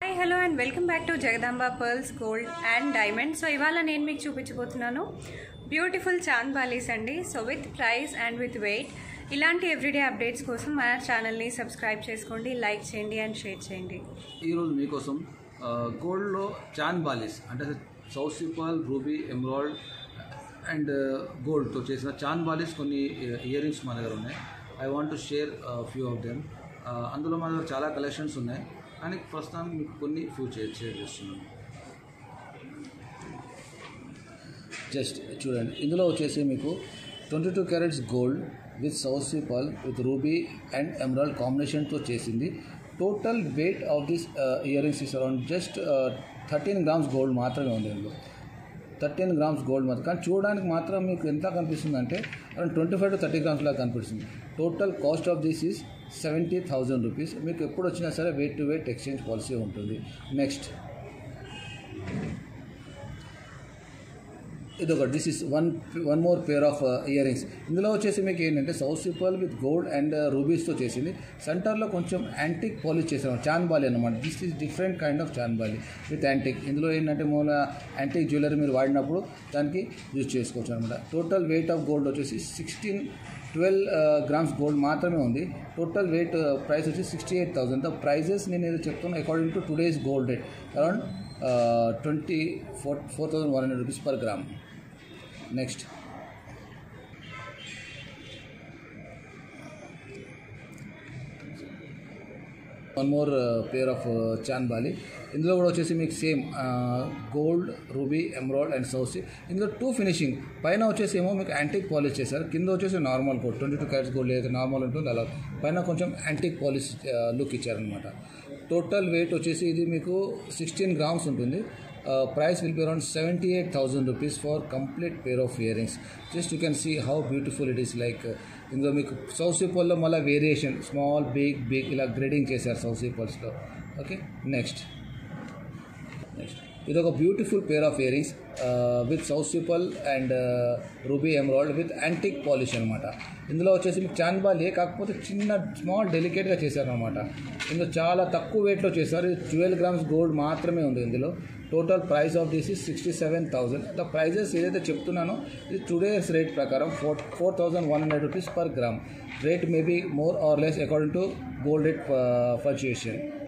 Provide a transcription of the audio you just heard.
hi hello and welcome back to Jagadamba pearls gold and diamond so ఇవాళ నేను మీకు చూపించబోతున్నాను బ్యూటిఫుల్ చాంద్ బాలీస్ అండి so with price and with weight ఇలాంటి everyday updates కోసం మన ఛానల్ని సబ్స్క్రైబ్ చేసుకోండి లైక్ చేయండి అండ్ షేర్ చేయండి ఈరోజు మీకోసం ఆ, గోల్డ్లో చాన్ బాలిస్ అంటే south sea pearl ruby emerald and గోల్డ్తో చేసిన చాన్ బాలిస్ కొన్ని ఇయర్ రింగ్స్ మా దగ్గర ఉన్నాయి I want to share few of them అందులో మా దగ్గర చాలా కలెక్షన్స్ ఉన్నాయి కానీ ప్రస్తుతానికి మీకు కొన్ని ఫ్యూ షేర్ షేర్ చేస్తున్నాను జస్ట్ చూడండి ఇందులో వచ్చేసి మీకు twenty two carats gold with south sea pearl with ruby and emerald కాంబినేషన్తో చేసింది total weight of this earrings is around just thirteen grams gold మాత్రమే ఉంది ఇందులో థర్టీన్ గ్రామ్స్ గోల్డ్ మాత్రం కానీ చూడడానికి మాత్రం మీకు ఎంత కనిపిస్తుంది అంటే around twenty five to thirty grams లాగా కనిపిస్తుంది total cost of this is seventy thousand rupees మీకు ఎప్పుడు వచ్చినా సరే weight to weight exchange policy ఉంటుంది నెక్స్ట్ ఇది ఒక this is one one more pair of earrings ఇందులో వచ్చేసి మీకు ఏంటంటే south sea pearl with gold and రూబీస్తో చేసింది సెంటర్లో కొంచెం యాంటిక్ పాలిష్ చేసాము చాన్బాలి అనమాట this is different kind of chandbali with antique ఇందులో ఏంటంటే మూల యాంటిక్ జ్యువెలరీ మీరు వాడినప్పుడు దానికి యూజ్ చేసుకోవచ్చు అనమాట టోటల్ వెయిట్ ఆఫ్ గోల్డ్ వచ్చేసి సిక్స్టీన్ ట్వెల్వ్ గ్రామ్స్ గోల్డ్ మాత్రమే ఉంది టోటల్ వెయిట్ ప్రైస్ వచ్చి sixty eight thousand the prices నేను ఏదో చెప్తున్నా according to today's gold rate around twenty four four thousand one hundred rupees per gram next one more pair of chandbali ఇందులో కూడా వచ్చేసి మీకు same gold ruby emerald and సౌసి ఇందులో two finishing పైన వచ్చేసి ఏమో మీకు యాంటిక్ పాలిష్ చేశారు కింద వచ్చేసి normal gold twenty two carats gold ఏదైతే నార్మల్ ఉంటుంది అలా పైన కొంచెం యాంటిక్ పాలిష్ లుక్ ఇచ్చారనమాట టోటల్ వెయిట్ వచ్చేసి ఇది మీకు సిక్స్టీన్ గ్రామ్స్ ఉంటుంది price will be around seventy eight thousand rupees for complete pair of earrings just you can see how beautiful it is like ఇందులో మీకు సౌత్ సిపోల్లో మళ్ళీ variation small big big ఇలా grading చేశారు south సిపోల్స్లో okay next next ఇది ఒక beautiful pair of earrings with south sea pearl and ruby emerald with antique polish అనమాట ఇందులో వచ్చేసి మీకు చాన్బాలి కాకపోతే చిన్న స్మాల్ డెలికేట్గా చేశారనమాట ఇందులో చాలా తక్కువ వెయిట్లో చేశారు ఇది ట్వెల్వ్ గ్రామ్స్ గోల్డ్ మాత్రమే ఉంది ఇందులో total price of this is sixty seven thousand the prices ఏదైతే చెప్తున్నానో ఇది టుడేస్ రేట్ ప్రకారం four four thousand one hundred rupees per gram rate maybe more or less according to gold rate fluctuation